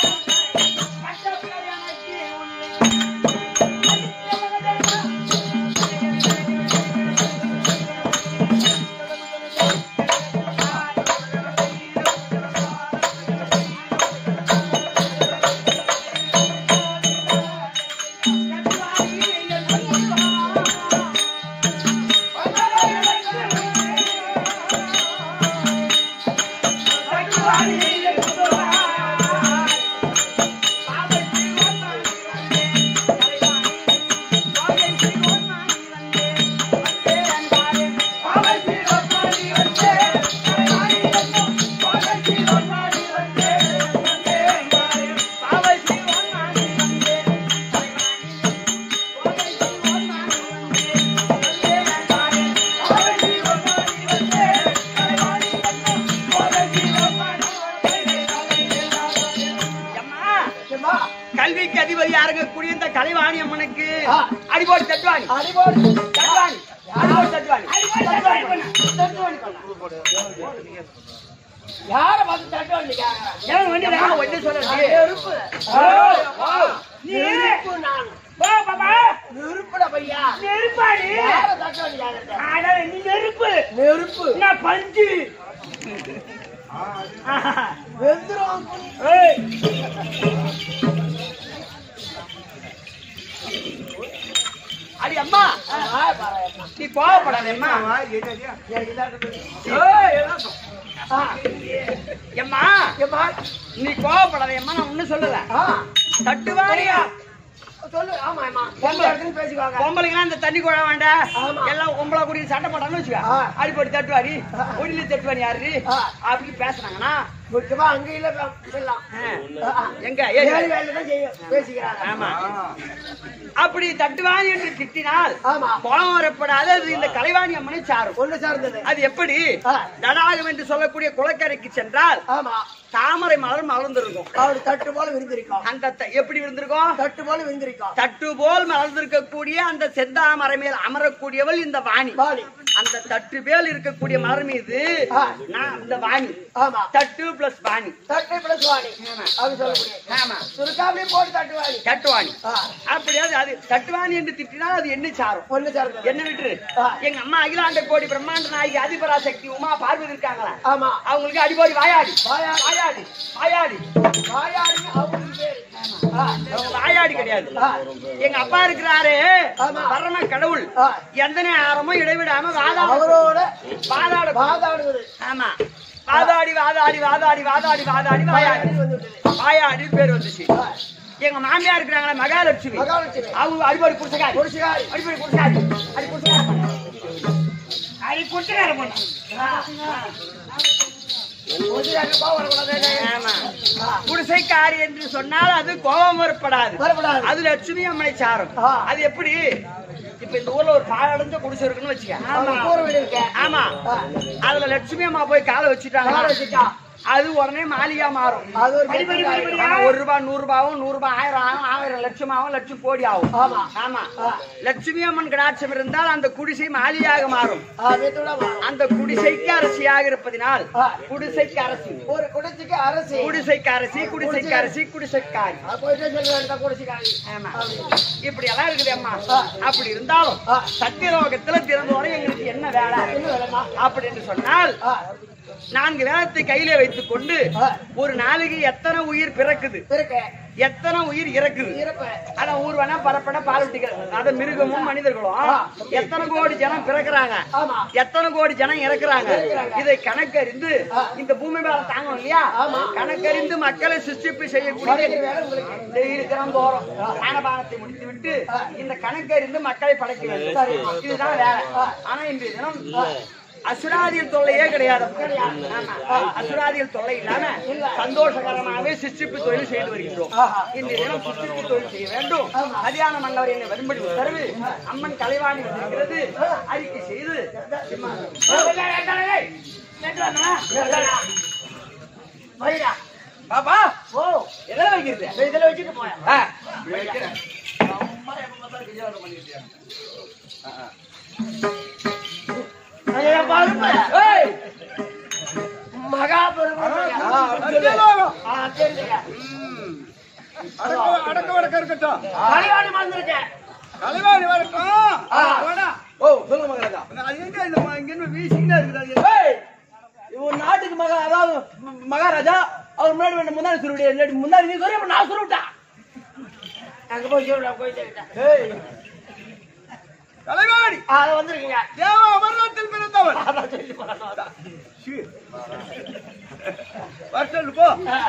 எம்மா, ஏம்மா, கல்விக்கு அதிபதியா இருக்கக்கூடிய இந்த கலைவாணி அம்மனுக்கு ஆ. அடிபோடி தட்டுவாணி அடிபோடு தட்டுவாணி அடிபோடி தட்டுவாணி தட்டுவாணி பண்ணு. தட்டுவாணி பண்ணு. யாரை பார்த்து தட்டுவாணி கேக்குறேன்? எவன் வண்டி ஏம்மா, ஒண்ணு சொல்றது நெருப்பு. நீ நெருப்பு நான். போ பாப்பா நெருப்புடா பையா. நெருப்பாடி யாரை தட்டுவாணி கேக்குறது? அட நீ நெருப்பு நெருப்பு நான் பஞ்சு வெந்துரும் ஏய் அடி அம்மா நீ கோவப்படாதேம்மா எம்மா நீ கோவப்படாதேம்மா நான் ஒண்ணும் சொல்லல தட்டுவாரியா சொல்லு ஆமா ஆமா எந்த இடத்துல பேசிக்குவாங்க பொம்பளைங்க இந்த தண்ணி குழா வேண்டாம் ஆமா. எல்லாம் பொம்பளை குடி சட்டை போட்டான்னு வச்சுக்க ஆ. அடிப்படி தட்டுவாரி ஒடியில தட்டுவாரி யாரு ஆ. அப்படி பேசுனாங்கன்னா முக்கியமா அங்க இல்ல சொல்லலாம் ஆ. எங்க ஏறி ஏழு வேலை தான் செய்யும் பேசிக்கிறாங்க ஆமா அப்படி தட்டுவாணி என்று திட்டினால் ஆமா கோபம் வரப்படாது அது இந்த கலைவாணி அம்மனை சாரும் ஒண்ணு சார்ந்தது அது எப்படி ஆ. தடாகம் என்று சொல்லக்கூடிய குளக்கரைக்கு சென்றால் ஆமா தாமரை மலர் மலர்ந்திருக்கும் அவரு தட்டு போல விருந்திருக்கோம் அந்த த- எப்படி இருந்திருக்கும் தட்டு போல விருந்திருக்கோம் தட்டு போல் மலர்ந்திருக்கக்கூடிய அந்த செந்தாமரை மேல் அமரக்கூடியவள் இந்த வாணி வாணி அந்த தட்டு மேல் இருக்கக்கூடிய மலர் மீது ஆ. நான் இந்த வாணி ஆமா தட்டு பிளஸ் வாணி தட்டு பிளஸ் வாணி ஆமா. அப்படி சொல்ல முடியும் ஆமா சுருக்காமலே போட்டு தட்டு வாணி தட்டுவாணி ஆ, அப்படியாவது அது தட்டுவாணி என்று திட்டினால் அது என்ன சாரும் ஒண்ணு சார்ந்தது என்ன விட்டுரு ஆ. எங்க அம்மா அகிலாண்ட கோடி பிரம்மாண்ட நாயகி அதிபராசக்தி உமா பார்வதி இருக்காங்களா ஆமா அவங்களுக்கு அடிபோடி வாயாடி வாயாடி. வாயாடி வாயாடி வாயாடி அவங்களுக்கு பேரு ஆ, அவங்க வாயாடி கிடையாது ஆ. எங்க அப்பா இருக்கிறாரு ஆமா. பரம கடவுள் ஆ. எந்த நேரமும் இடைவிடாம வாதாட அவரோட வாதாட வாதாடுவது ஆமா வாதாடி வாதாடி வாதாடி வாதாடி வாதாடி வாயாடி வந்து விட்டது. வாயாடி பேர் வந்துச்சு ஆ, எங்க மாமியார் இருக்கிறாங்களா மகாலட்சுமி மகாலட்சுமி அவங்க அடிபடி குடிச்சகாரி குடிசுகாரி. அடிபடி குடிச்சகாரி அடி குடிச்சகாரி அது குட்டுக்கார பொண்ணு குடிசுகாரி கோவம் வரக்கூடாது. ஆமா ஆ, குடிசைக்காரி என்று சொன்னால் அது கோபம் வரப்படாது வரக்கூடாது. அது லட்சுமி அம்மனை சாரும் ஆ. அது எப்படி இப்ப இந்த ஊர்ல ஒரு பாழடைஞ்ச குடிசை இருக்குன்னு வச்சுக்க அவங்க கூரை வீடு இருக்கு. ஆமா ஆ, அதுல லட்சுமி அம்மா போய் காலை வச்சுட்டாங்க காலை வச்சுட்டா. அது உடனே மாளிகா மாறும் அது ஒரு படி, படி, படி, படி. ஆமா, ஒரு ரூபாய் நூறு ரூபாவும் நூறு ரூபாய் ஆயிரம் ஆகும் ஆயிரம் லட்சம் ஆகும் லட்சம் கோடி ஆகும் ஆமா. ஆமா ஆ. லட்சுமி அம்மன் கடாட்சம் இருந்தால் அந்த குடிசை மாளிகையாக மாறும் ஆ, வீட்டோட வா. அந்த குடிசைக்கு அரசியாக இருப்பதினால் ஆ. குடிசைக்கு அரசி ஒரு குடிசைக்கு அரசு குடிசைக்கு அரசி குடிசைக்கு அரசி குடிசைக்காரி ஆ, போயிட்டே சொல்ல வேண்டியதா குடிசைக்காரி. ஆமா அப்படி. இப்படி எல்லாம் இருக்குது அம்மா ஆ. அப்படி இருந்தாலும் ஆ. சத்தியலோகத்துல திறந்தோட எங்களுக்கு என்ன வேலை என்ன வேலைம்மா? அப்படின்னு சொன்னால் ஆ, நான்கு வேதத்தை கையிலே வைத்துக் கொண்டு ஆ. ஒரு நாளைக்கு எத்தனை உயிர் பிறக்குது இருக்கு. எத்தனை உயிர் இறக்குது இருப்பு. ஆனா ஊர்வனா பரப்பன பால் விட்டிக்கிறது அத மிருகமும் மனிதர்களும் ஆ. எத்தனை கோடி ஜனம் பிறக்குறாங்க ஆமா. எத்தனை கோடி ஜனம் இறக்குறாங்க இறக்குறாங்க. இதை கணக்கறிந்து ஆ. இந்த பூமி மேல தாங்கணும் இல்லையா ஆமா. கணக்கறிந்து மக்களை சிருஷ்டிப்பு செய்யக்கூடிய படைக்கிற வேலை உங்களுக்கு. டெய்லி தினந்தோறும் தானபானத்தை முடித்து விட்டு ஆ. இந்த கணக்கறிந்து மக்களை படைக்க வேண்டும் சரி. இதுதான் வேலை ஆனா இன்றைய தினம் அசுராதியல் தொல்லையே கிடையாது ஆமா. அசுராதியல் தொல்லை இல்லாம சந்தோஷகரமாகவே சிற்சிப்பு தொழில் செய்து வருகிறோம் ஆஹா. இன்றைய தினம் சிற்சிப்பு தொழில் செய்ய வேண்டும் ஆமா. கல்யாண மண்டவர் என்னை வரும்படி உத்தரவு அம்மன் கலைவாணி வந்திருக்கிறது அறிக்கை செய்து வைடா. பாப்பா ஓ, எதில் வைக்கிறது இந்த இதுல வச்சுட்டு போயா. ஆ. ஐயா, பருப்பு. ஏய், மகாபெருமாள். ஆ, அப்படி சொல்லு. ஆ, தெரிஞ்சுக்க. அடக்க அடக்க வடக்க இருக்கட்டும் கலைவாணி மறந்துருக்கேன். தலைவாணி வரட்டும் ஆ. வாடா. ஓ சொல்லுங்க மகளா அது எங்க இந்த ம- இங்க இருந்து வீசிக்கிட்டே இருக்குது அது ஏய், இவன் நாட்டுக்கு மகா அதாவது ம- மகாராஜா அவர் முன்னாடி வேண்ட முன்னாடி சொல்லுடைய இல்லாட்டி முன்னாடி நீ சொல்லி அப்ப நான் சொல்லிவிட்டேன் அங்க போய் சொல்லுடா, போய் சொல்லிட்டா. ஏய் தலைவாணி ஆ, அது வந்திருக்கீங்க. தேவ அமர்நாத்தில் பிறந்தவன் அதான் சொல்லி போறேன். சீ. வர சொல்லு போ ஆ.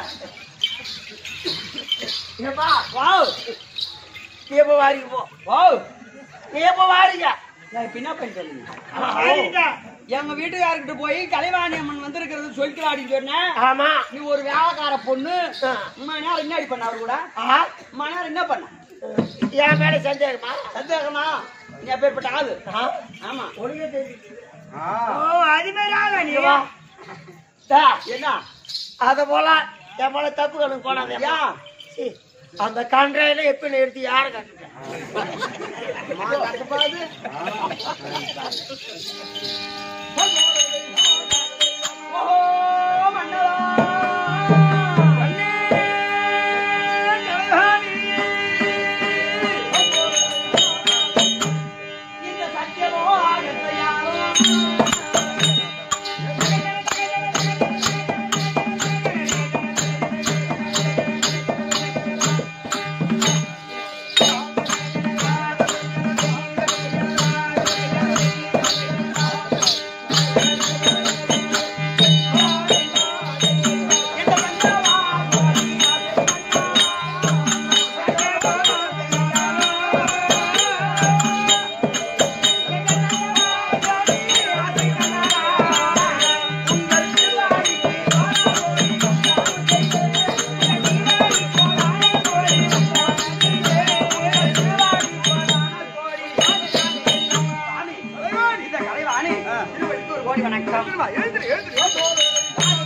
ஏப்பா, வாவ் நீ எப்ப வாரிங்க போ. வாவ் நீ எப்ப வாரிங்க? நான் இப்ப என்ன பண்ணி சொல்லுங்க எங்க வீட்டுக்காரர்கிட்ட போய் கலைவாணி அம்மன் வந்திருக்கிறது சொல்லிக்கலாடின்னு சொன்னேன் ஆமா நீ ஒரு வேலைக்கார பொண்ணு ஆ. மணி நேரம் என்ன அடி பண்ண அவர் கூட ஆ, மணி நேரம் என்ன பண்ண என் மேல சந்தேகமா சந்தேகமா நீ அப்பேற்பட்ட ஆளு ஆ, ஆமா உனக்கே தெரியுது. ஓ அது மாதிரி ஆளா நீ இங்க வா. டா, என்ன அத போல என் மேல தப்பு கணக்கு போடாத ஏன் சீ, அந்த கன்றையில எப்ப நிறுத்தி யார கட்டுட்டேன் இந்த கலைவாணி திருவடிக்கு ஒரு கோடி வணக்கம் எழுந்துரு எழுந்துரு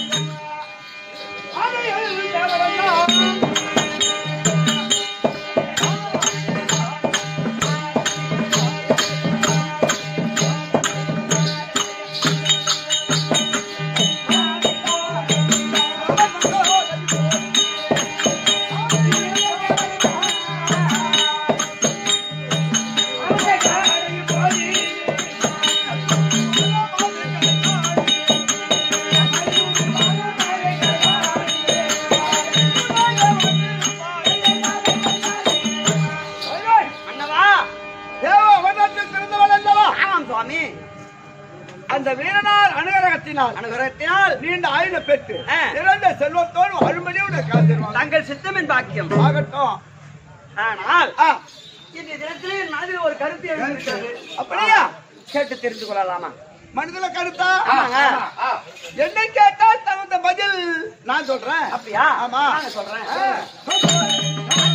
அண்ணவா தேவ அவதாரத்தில் பிறந்தவள் அல்லவா ஆமாம் சுவாமி அந்த வீரனார் அனுகரகத்தினால் அனுகிரகத்தினால் நீண்ட ஆயுத பெற்று ஆ. இறந்த செல்வத்தோடு அருமதி உனக்கு ஆசீர்வாதம் தங்கள் சித்தமின் பாக்கியம் ஆகட்டும் ஆனால் ஆ, இன்றைய தினத்திலே என் மனதில் ஒரு கருத்து எழுந்திருக்கிறது அப்படியா கேட்டு தெரிந்து கொள்ளலாமா மனதுல கருத்தா ஆமாங்க. என்ன கேட்டால் தகுந்த பதில் நான் சொல்றேன் அப்படியா ஆமா நாங்க சொல்றேன் ஆ.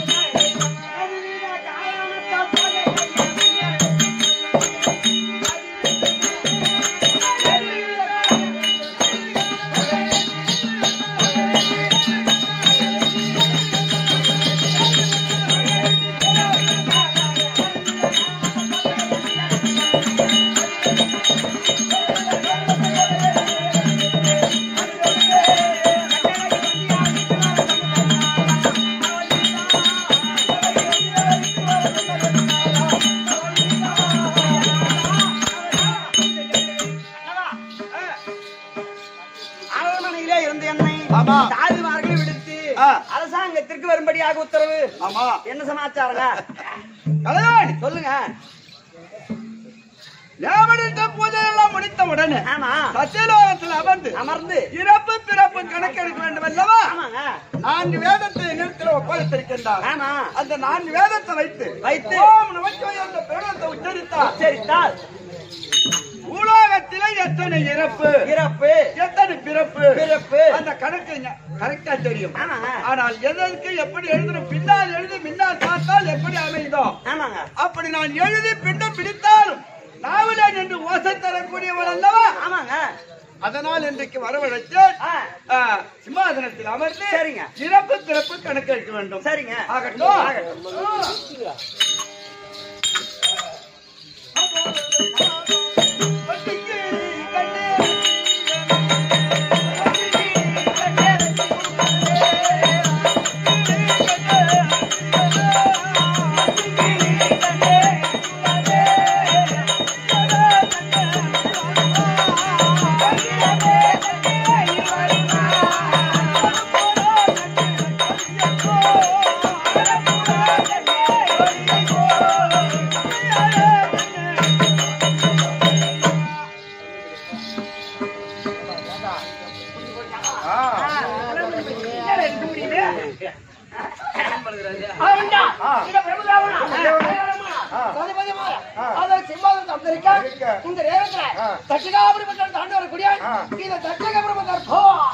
அரண்மனையிலே இருந்த என்னை ஆமா. தாதிமார்களை விடுத்து ஆ. அரசாங்கத்திற்கு வரும்படியாக உத்தரவு ஆமா என்ன சமாச்சாரங்க கலைவாணி சொல்லுங்க லேவனிட்ட பூஜை எல்லாம் முடித்த உடனே ஆமா சத்தியலோகத்தில் அமர்ந்து அமர்ந்து இறப்பு பிறப்பு கணக்கெடுக்க வேண்டும் அல்லவா ஆமாங்க நான்கு வேதத்தை நிறுத்தில ஒப்படைத்திருக்கின்றார் ஆமா அந்த நான்கு வேதத்தை வைத்து வைத்து ஓம் நமச்சிவாய என்ற பெருமத்தை உச்சரித்தார் உச்சரித்தால் உலகத்திலே எத்தனை இறப்பு இறப்பு எத்தனை பிறப்பு பிறப்பு. அந்த கணக்கு கரெக்டா தெரியும் ஆமாங்க. ஆனால் எதற்கு எப்படி எழுதணும் பின்னால் எழுதி முன்னால் பார்த்தால் எப்படி அமைந்தோம் ஆமாங்க அப்படி நான் எழுதி பின்னம் பிடித்தாலும் நாவலே என்று ஓசை தரக்கூடியவன் அல்லவா ஆமாங்க அதனால் இன்றைக்கு வரவழைத்து ஆ, ஆ, சிம்மாசனத்தில் அமர்ந்து சரிங்க. இறப்பு பிறப்பு கணக்கெடுக்க வேண்டும் சரிங்க ஆகட்டும் ஆகட்டும். பட்டிக்கு கண்ணே இந்த நேரத்துல தட்சகாபுரி மன்றம் தாண்டி வரக்கூடிய இந்த தட்சகாபுரி மன்றம்